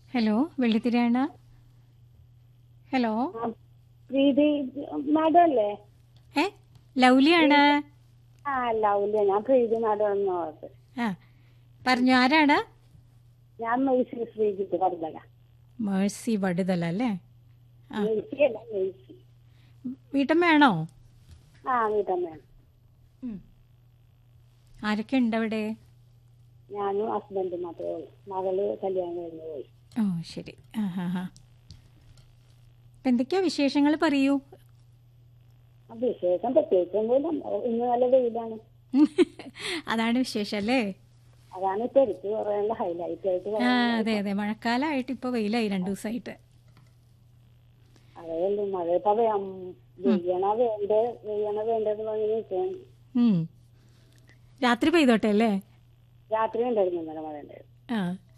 Hello വെള്ളിത്തിരയാണ് hello Preethi madam അല്ലേ ഏ ലൗലിയാണ് ആ ലൗല്യ ഞാൻ പ്രീതി മാഡം എന്ന് ഓർത്ത് ആ പറഞ്ഞു ആരാണ് ഞാൻ മെയ്സി ശ്രീജിത്ത് പറഞ്ഞല മേഴ്സി വടുതല അല്ലേ ആ മെയ്സി അല്ല മെയ്സി വീട്ടമ്മയാണോ ആ വീട്ടമ്മയാണ് ഉം. ആരൊക്കെ ഉണ്ട് അവിടെ ഞാനും ഹസ്ബൻഡും മാത്രമേ ഉള്ളൂ മകള് കല്യാണം കഴിഞ്ഞ് പോയി ഓ ശരി ആ ഹാ ഹാ അപ്പം എന്തൊക്കെയാ വിശേഷങ്ങൾ പറയൂ ആ വിശേഷം പ്രത്യേകിച്ചൊന്നുമില്ല ഇന്ന് നല്ല വെയിലാണ് അതാണ് വിശേഷം അല്ലേ അതാണ് ഇപ്പൊ എടുത്ത് പറയാനുള്ള ഹൈലൈറ്റ് ആയിട്ട് ആ പറയാൻ അതെ അതെ മഴക്കാലമായിട്ട് ഇപ്പോൾ വെയിലായി രണ്ടു ദിവസമായിട്ട് അതേ ഉള്ളൂ മഴ ഇപ്പൊ വേ- വെയ്യണ വേണ്ടേ വെയ്യണ വേണ്ടെന്ന് പറഞ്ഞ് നിൽക്കുകയാണ് ഉം. രാത്രി പെയ്തോട്ടെ അല്ലേ രാത്രി ഉണ്ടായിരുന്നു ഇന്നലെ മഴ ഉണ്ടായിരുന്നു ആ